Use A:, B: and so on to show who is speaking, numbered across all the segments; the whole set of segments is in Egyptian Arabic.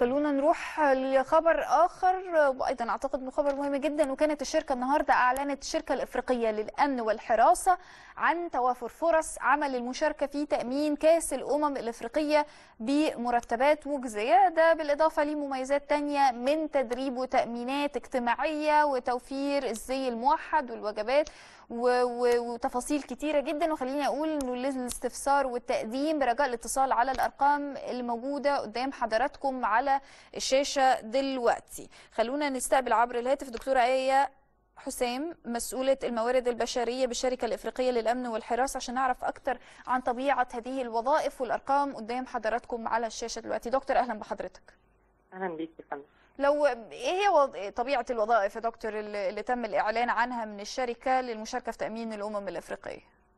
A: خلونا نروح لخبر اخر وايضا اعتقد انه خبر مهم جدا وكانت الشركه النهارده اعلنت الشركه الافريقيه للامن والحراسه عن توافر فرص عمل المشاركه في تامين كاس الامم الافريقيه بمرتبات مجزيه ده بالاضافه لمميزات تانية من تدريب وتامينات اجتماعيه وتوفير الزي الموحد والوجبات و- و- وتفاصيل كتيرة جدا وخليني أقول أنه للاستفسار والتقديم برجاء الاتصال على الأرقام اللي موجودة قدام حضراتكم على الشاشة دلوقتي خلونا نستقبل عبر الهاتف دكتورة آية حسام مسؤولة الموارد البشرية بالشركة الإفريقية للأمن والحراسة عشان نعرف أكتر عن طبيعة هذه الوظائف والأرقام قدام حضراتكم على الشاشة دلوقتي دكتور أهلا بحضرتك
B: اهلا بيك يا فندم
A: لو ايه هي وض... طبيعة الوظائف يا دكتور اللي اللي تم الإعلان عنها من الشركة للمشاركة في تأمين الأمم الأفريقية؟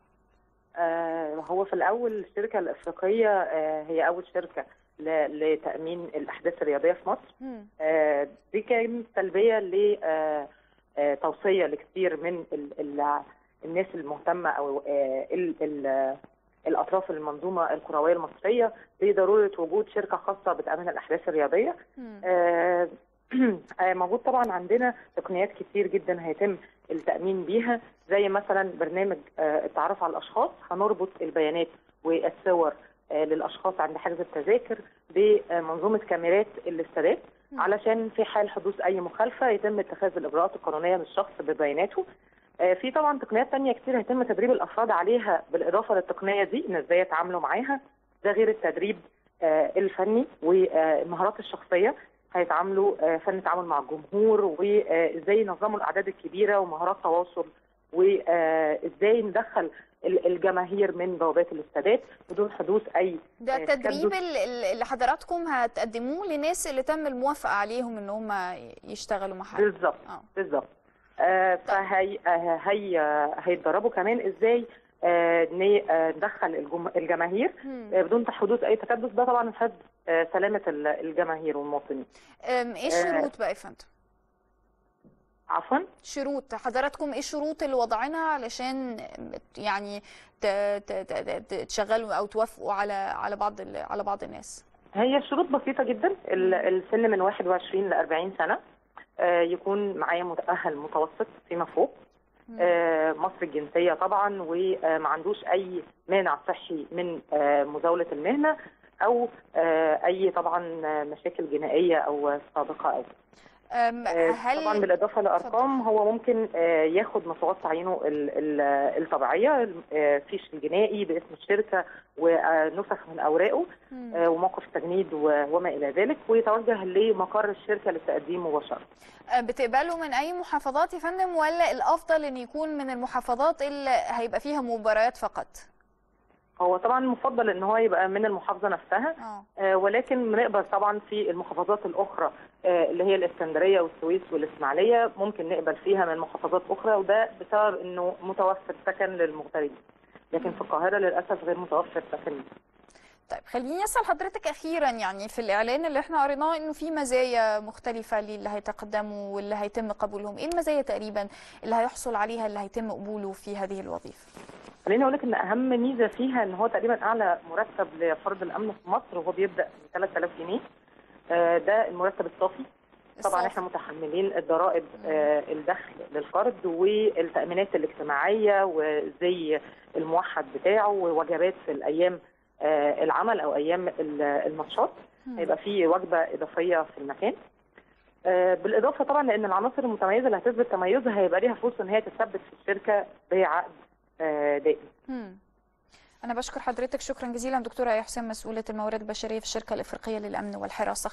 B: آه هو في الاول الشركه الافريقيه آه هي اول شركه ل- لتامين الاحداث الرياضيه في مصر
A: مم.
B: آه دي كانت تلبيه ل آه آه توصيه لكثير من ال ال الناس المهتمه او آه ال ال الاطراف المنظومه الكرويه المصريه بضروره وجود شركه خاصه بتامين الاحداث الرياضيه
A: مم.
B: آه، آه، موجود طبعا عندنا تقنيات كتير جدا هيتم التأمين بيها زي مثلا برنامج آه، التعرف على الأشخاص هنربط البيانات والصور آه، للأشخاص عند حجز التذاكر بمنظومة كاميرات الاستادات
A: مم.
B: علشان في حال حدوث أي مخالفة يتم اتخاذ الإجراءات القانونية من الشخص ببياناته آه، في طبعا تقنيات تانية كتير هيتم تدريب الأفراد عليها بالإضافة للتقنية دي إن إزاي يتعاملوا معاها ده غير التدريب آه، الفني والمهارات الشخصية هيتعاملوا آه، فن تعامل مع الجمهور وازاي ينظموا الاعداد الكبيره ومهارات تواصل وازاي ندخل ال- الجماهير من بوابات الاستادات بدون حدوث اي
A: ده
B: آه،
A: التدريب
B: تكدس.
A: ال- ال- اللي حضراتكم هتقدموه لناس اللي تم الموافقة عليهم ان هم يشتغلوا مع حضرتك
B: بالظبط
A: اه
B: بالظبط آه، فهي آه، هي آه، هيتدربوا كمان ازاي آه، ن- آه، ندخل الجم- الجماهير
A: مم.
B: آه، بدون حدوث اي تكدس ده طبعا حفظ آه، سلامه ال- الجماهير والمواطنين
A: أم، ايه الشروط بقى يا فندم؟
B: عفوا
A: شروط حضراتكم ايه الشروط اللي وضعينها علشان يعني ت- ت- ت- ت- تشغلوا او توافقوا على على بعض ال- على بعض الناس؟
B: هي الشروط بسيطة جدا ال- السن من 21 ل 40 سنة آه، يكون معايا متأهل متوسط فيما فوق آه، مصر الجنسية طبعا وما عندوش أي مانع صحي من آه، مزاولة المهنة أو آه، أي طبعا آه، مشاكل جنائية أو سابقة أو
A: أم،
B: آه،
A: هل
B: طبعا بالإضافة لأرقام هو ممكن آه، ياخد مصروفات تعيينه ال- ال- الطبيعية آه، فيش الجنائي باسم الشركة ونسخ من أوراقه
A: مم.
B: آه، وموقف التجنيد و- وما الى ذلك ويتوجه لمقر الشركه للتقديم مباشره.
A: أه، بتقبلوا من اي محافظات يا فندم ولا الافضل ان يكون من المحافظات اللي هيبقى فيها مباريات فقط؟
B: هو طبعا المفضل ان هو يبقى من المحافظه نفسها
A: اه
B: آه، ولكن بنقبل طبعا في المحافظات الاخرى آه، اللي هي الاسكندريه والسويس والاسماعيليه ممكن نقبل فيها من محافظات اخرى وده بسبب انه متوفر سكن للمغتربين. لكن في القاهره للاسف غير متوفر سكن.
A: طيب خليني اسال حضرتك اخيرا يعني في الاعلان اللي احنا قريناه انه في مزايا مختلفه للي هيتقدموا واللي هيتم قبولهم، ايه المزايا تقريبا اللي هيحصل عليها اللي هيتم قبوله في هذه الوظيفه؟
B: خليني اقول لك ان اهم ميزه فيها ان هو تقريبا اعلى مرتب لفرد الامن في مصر وهو بيبدا من 3000 جنيه آه، ده المرتب الصافي طبعا
A: الصافي.
B: احنا متحملين الضرائب آه، الدخل للفرد والتامينات الاجتماعيه والزي الموحد بتاعه ووجبات في الايام آه، العمل او ايام ال- الماتشات
A: مم.
B: هيبقى في وجبه اضافيه في المكان آه، بالاضافه طبعا لان العناصر المتميزه اللي هتثبت تميزها هيبقى ليها فرصه ان هي تثبت في الشركه بعقد آه، دائم
A: مم. أنا بشكر حضرتك شكرا جزيلا دكتورة يا حسام مسؤولة الموارد البشرية في الشركة الإفريقية للأمن والحراسة